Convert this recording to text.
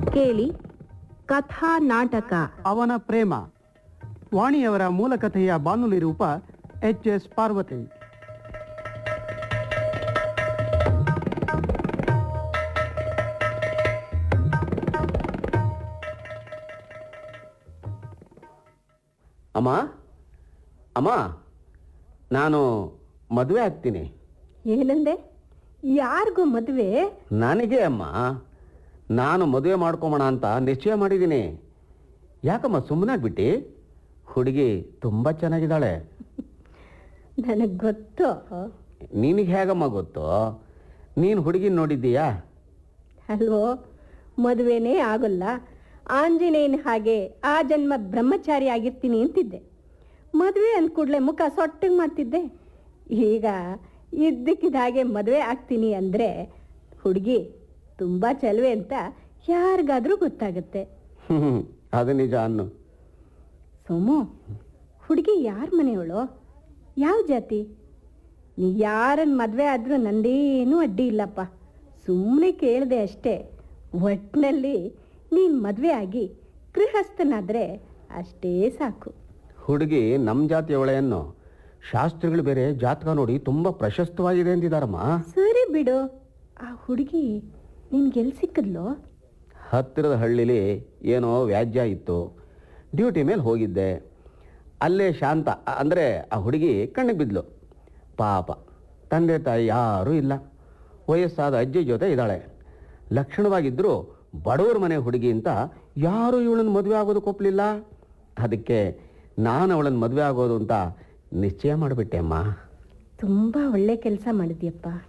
ಕೇಳಿ ಕಥಾ ನಾಟಕ ಅವನ ಪ್ರೇಮ ವಾಣಿಯವರ ಮೂಲಕಥೆಯ ಬಾನುಲಿ ರೂಪ ಎಚ್ ಎಸ್ ಪಾರ್ವತಿ ಅಮ್ಮ ಅಮ್ಮ ನಾನು ಮದುವೆ ಆಗ್ತೀನಿ ಏನಂದೆ ಯಾರಿಗೂ ಮದುವೆ ನನಗೆ ಅಮ್ಮ ನಾನು ಮದುವೆ ಮಾಡ್ಕೊಂಬೋಣ ಅಂತ ನಿಶ್ಚಯ ಮಾಡಿದ್ದೀನಿ ಯಾಕಮ್ಮ ಸುಮ್ಮನಾಗ್ಬಿಟ್ಟು ಹುಡುಗಿ ತುಂಬ ಚೆನ್ನಾಗಿದ್ದಾಳೆ ನನಗೆ ಗೊತ್ತು ನಿನಗೆ ಹೇಗಮ್ಮ ಗೊತ್ತು ನೀನು ಹುಡುಗಿನ ನೋಡಿದ್ದೀಯಾ ಅಲ್ವೋ ಮದುವೆನೇ ಆಗೋಲ್ಲ ಆಂಜನೇಯನ ಹಾಗೆ ಆ ಜನ್ಮ ಬ್ರಹ್ಮಚಾರಿ ಆಗಿರ್ತೀನಿ ಅಂತಿದ್ದೆ ಮದುವೆ ಅಂದ ಕೂಡಲೇ ಮುಖ ಸೊಟ್ಟಿಗೆ ಮಾಡ್ತಿದ್ದೆ ಈಗ ಇದ್ದಕ್ಕಿದ್ದ ಹಾಗೆ ಮದುವೆ ಆಗ್ತೀನಿ ಅಂದರೆ ಹುಡುಗಿ ತುಂಬ ಚಲುವೆ ಅಂತ ಯಾರಿಗಾದ್ರೂ ಗೊತ್ತಾಗುತ್ತೆ ಹ್ಮ್, ಅದು ನಿಜ ಅನ್ನು ಸೋಮು ಹುಡುಗಿ ಯಾರ ಮನೆಯವಳು ಯಾವ ಜಾತಿ ನೀ ಯಾರನ್ನ ಮದುವೆ ಆದರೂ ನಂದೇನೂ ಅಡ್ಡಿ ಇಲ್ಲಪ್ಪ ಸುಮ್ಮನೆ ಕೇಳಿದೆ ಅಷ್ಟೇ ಒಟ್ಟಿನಲ್ಲಿ ನೀನು ಮದುವೆ ಆಗಿ ಗೃಹಸ್ಥನಾದರೆ ಅಷ್ಟೇ ಸಾಕು ಹುಡುಗಿ ನಮ್ಮ ಜಾತಿಯವಳೆಯನ್ನು ಶಾಸ್ತ್ರಿಗಳು ಬೇರೆ ಜಾತಕ ನೋಡಿ ತುಂಬ ಪ್ರಶಸ್ತವಾಗಿದೆ ಅಂತಿದಾರಮ್ಮ ಸರಿ ಬಿಡು ಆ ಹುಡುಗಿ ನಿನ್ಗೆಲ್ಲಿ ಸಿಕ್ಕಿದ್ಲೋ ಹತ್ತಿರದ ಹಳ್ಳಿಲಿ ಏನೋ ವ್ಯಾಜ್ಯ ಇತ್ತು ಡ್ಯೂಟಿ ಮೇಲೆ ಹೋಗಿದ್ದೆ ಅಲ್ಲೇ ಶಾಂತ ಅಂದರೆ ಆ ಹುಡುಗಿ ಕಣ್ಣಿಗೆ ಬಿದ್ಲು ಪಾಪ ತಂದೆ ತಾಯಿ ಯಾರೂ ಇಲ್ಲ ವಯಸ್ಸಾದ ಅಜ್ಜಿ ಜೊತೆ ಇದ್ದಾಳೆ ಲಕ್ಷಣವಾಗಿದ್ದರೂ ಬಡವರ ಮನೆ ಹುಡುಗಿ ಅಂತ ಯಾರೂ ಇವಳನ್ನು ಮದುವೆ ಆಗೋದಕ್ಕೆ ಒಪ್ಪಲಿಲ್ಲ ಅದಕ್ಕೆ ನಾನು ಅವಳನ್ನು ಮದುವೆ ಆಗೋದು ಅಂತ ನಿಶ್ಚಯ ಮಾಡಿಬಿಟ್ಟೆ ಅಮ್ಮ ತುಂಬ ಒಳ್ಳೆ ಕೆಲಸ ಮಾಡಿದ್ಯಪ್ಪ